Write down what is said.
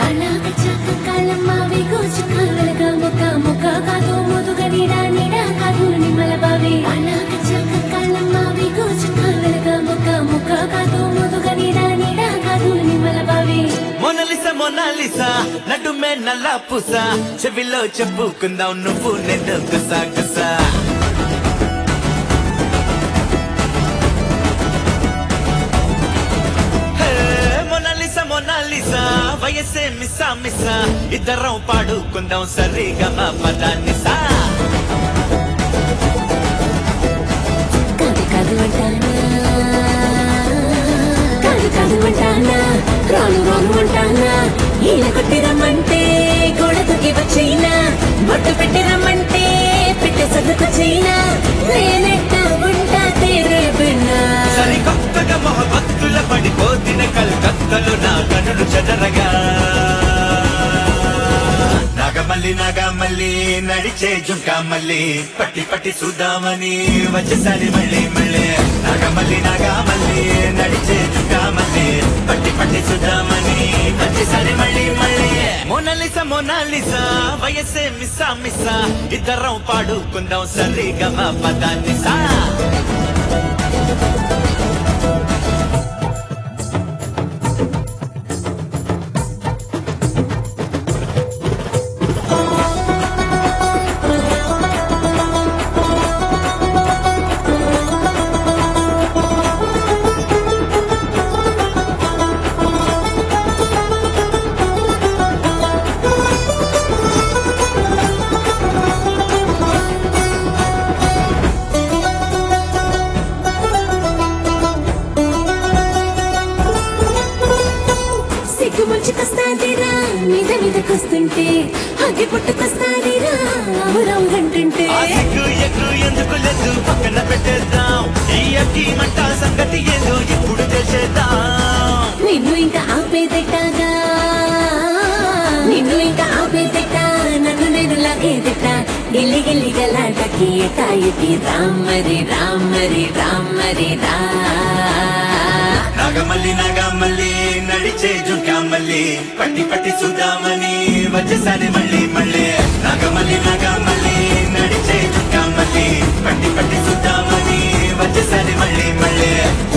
అలాగ చాక కాలమ్మ వేగోచు కాగలగ ముక్క ముక్క కాదు ముదుగ నీడ నీడ కాదు నిమ్మల బావి అలాగ చాక కాలమ్మ వేగోచు కాగలగ ముక్క ముక్క కాదు ముదుగ నీడ నీడ కాదు నిమ్మల బావి మొనలిస మొనాలిస నడుమే నల్ల పూస చెవిలో చెప్పుకుందాం నువ్వు నేను గుసా గుసా హే, మొనాలిస మొనాలిస వయసే మిస్సా మిస్సా ఇద్దరం పాడుకుందాం సరిగా మా పదాన్నిసా కాదు కాదు అంటానా కాదు కాదు అంటానా రాను రాను అంటానా ఈయన కొట్టి రమ్మంటే గోడ దుక్కి వచ్చైనా బొట్టు పెట్టి రమ్మంటే పిట్ట సర్దుకొచ్చైనా నేనెట్ట ఉంటా తీరే బిన్నా సరికొత్తగా మొహబత్తుల పడిపోతిన కలకత్తలు నా కనులు చెదరగా నాగమల్లి నాగమల్లి నడిచే జుంకా మల్లి పట్టి పట్టి చూద్దామని వచ్చేసారి మళ్ళీ మళ్ళీ నాగమల్లి నాగమల్లి నడిచే జుంకా మల్లి పట్టి పట్టి చూద్దామని వచ్చేసారి మళ్ళీ మళ్ళీ మోనాలిసా మోనాలిసా వయసే మిస్సా మిస్సా ఇద్దరం పాడుకుందాం సరిగా మా పదాన్నిసా సిగ్గు ముంచుకొస్తాదిరా మీద మీదకొస్తుంటే అగ్గి పుట్టుకొస్తాదిరా అవురవురంటుంటే ఆ సిగ్గు ఎగ్గు ఎందుకు లేదు పక్కన పెట్టేద్దాం ఈ అగ్గి మంట సంగతి ఏదో ఇప్పుడు తెలిసేద్దాం నిన్ను ఇంకా ఆపేదెట్టాగా నిన్ను ఇంకా ఆపేదెట్ట నన్ను నేను లాగేదెట్ట గిల్లి గిల్లి గలాటకి ఎటాయికి రామ్మరి రామ్మరి రామ్మరి రా నాగమల్లి నాగమల్లి నడిచే జుంకామల్లి పట్టి పట్టి చూద్దామని వచ్చేసారి మళ్ళీ మళ్ళీ నాగమల్లి నాగమల్లి నడిచే జుంకామల్లి పట్టి పట్టి చూద్దామని వచ్చేసారి మళ్ళీ మళ్ళీ